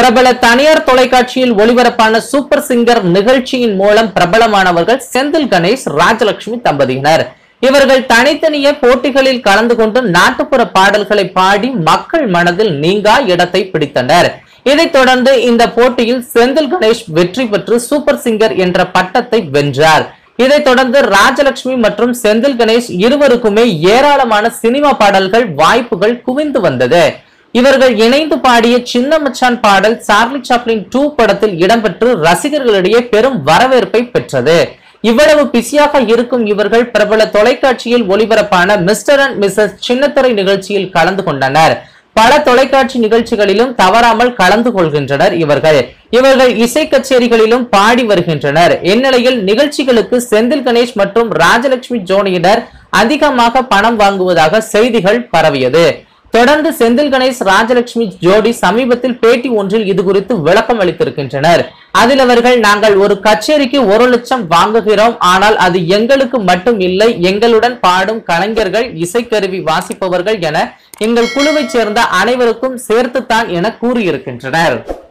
பிரபல தனியார் தொலைக்காட்சியில் ஒளிபரப்பான சூப்பர் சிங்கர் நிகழ்ச்சியின் மூலம் பிரபலமானவர்கள் செந்தில் கணேஷ் ராஜலட்சுமி தம்பதியினர் இவர்கள் தனித்தனியே போட்டிகளில் கலந்து கொண்டு நாட்டுப்புற பாடல்களை பாடி மக்கள் மனதில் நீங்கா இடத்தை பிடித்தனர் இதைத் தொடர்ந்து இந்த போட்டியில் செந்தில் கணேஷ் வெற்றி பெற்று சூப்பர் சிங்கர் என்ற பட்டத்தை வென்றார் இதைத் தொடர்ந்து ராஜலட்சுமி மற்றும் செந்தில் கணேஷ் இருவருக்குமே ஏராளமான சினிமா பாடல்கள் வாய்ப்புகள் குவிந்து வந்தது இவர்கள் இணைந்து பாடிய சின்ன மச்சான் பாடல் சார்லி சாப்ளின் டூ படத்தில் இடம்பெற்று ரசிகர்களிடையே பெரும் வரவேற்பை பெற்றது இவ்வளவு பிஸியாக இருக்கும் இவர்கள் பிரபல தொலைக்காட்சியில் ஒளிபரப்பான மிஸ்டர் அண்ட் மிஸ்ஸஸ் சின்னத்திரை நிகழ்ச்சியில் கலந்து கொண்டனர் பல தொலைக்காட்சி நிகழ்ச்சிகளிலும் தவறாமல் கலந்து கொள்கின்றனர் இவர்கள் இவர்கள் இசை கச்சேரிகளிலும் பாடி வருகின்றனர் இந்நிலையில் நிகழ்ச்சிகளுக்கு செந்தில் கணேஷ் மற்றும் ராஜலட்சுமி ஜோடியினர் அதிகமாக பணம் வாங்குவதாக செய்திகள் பரவியது தொடர்ந்து செந்தில் கணேஷ் ராஜலட்சுமி ஜோடி சமீபத்தில் பேட்டி ஒன்றில் இது குறித்து விளக்கம் அளித்திருக்கின்றனர் அதில் அவர்கள் நாங்கள் ஒரு கச்சேரிக்கு ஒரு லட்சம் வாங்குகிறோம் ஆனால் அது எங்களுக்கு மட்டும் இல்லை எங்களுடன் பாடும் கலைஞர்கள் இசைக்கருவி வாசிப்பவர்கள் என எங்கள் குழுவைச் சேர்ந்த அனைவருக்கும் சேர்த்துத்தான் என கூறியிருக்கின்றனர்